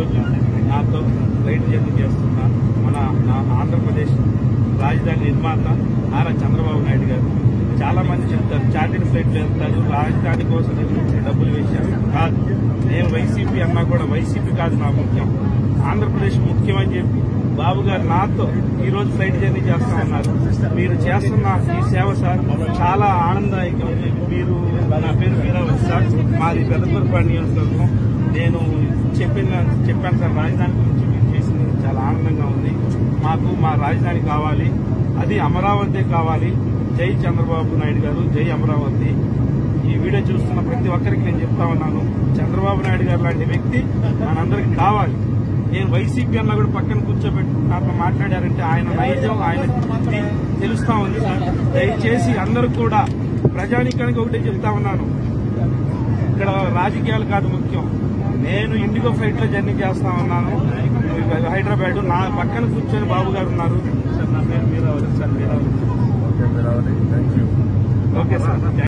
ఈరోజు నాతో రైతు జర్నీ చేస్తున్న మన నా ఆంధ్రప్రదేశ్ రాజధాని నిర్మాత నారా చంద్రబాబు నాయుడు గారు చాలా మంది చెప్తారు చార్టెడ్ ఫ్లైట్లు వెళ్తారు రాజధాని కోసం డబ్బులు వేశారు కాదు నేను వైసీపీ అన్నా కూడా వైసీపీ కాదు నాకు ముఖ్యం ఆంధ్రప్రదేశ్ ముఖ్యం అని చెప్పి బాబు గారు నాతో ఈ రోజు ఫ్లైట్ జర్నీ చేస్తా ఉన్నారు మీరు చేస్తున్న ఈ సేవ సార్ చాలా ఆనందదాయకం మీరు నా పేరు వీరావతి సార్ మాది పెద్దపూరపాడు నియోజకవర్గం నేను చెప్పిన చెప్పాను సార్ రాజధాని గురించి మీరు చేసింది చాలా ఆనందంగా ఉంది మాకు మా రాజధాని కావాలి అది అమరావతి కావాలి జై చంద్రబాబు నాయుడు గారు జై అమరావతి ఈ వీడియో చూస్తున్న ప్రతి ఒక్కరికి నేను చెప్తా ఉన్నాను చంద్రబాబు నాయుడు గారు లాంటి వ్యక్తి మనందరికి కావాలి నేను వైసీపీ అన్న కూడా పక్కన కూర్చోబెట్టి నాతో మాట్లాడారంటే ఆయన నైజం ఆయన బుద్ధి తెలుస్తా ఉంది సార్ దయచేసి అందరూ కూడా ప్రజానికానికి ఒకటే చెప్తా ఉన్నాను ఇక్కడ రాజకీయాలు కాదు ముఖ్యం నేను ఇండిగో ఫ్లైట్ లో జర్నీ చేస్తా ఉన్నాను హైదరాబాద్ నా పక్కన కూర్చొని బాబు గారు ఉన్నారు సార్ నా పేరు మీరావతి సార్ మీరావతి ఓకే మీరు థ్యాంక్ యూ ఓకే సార్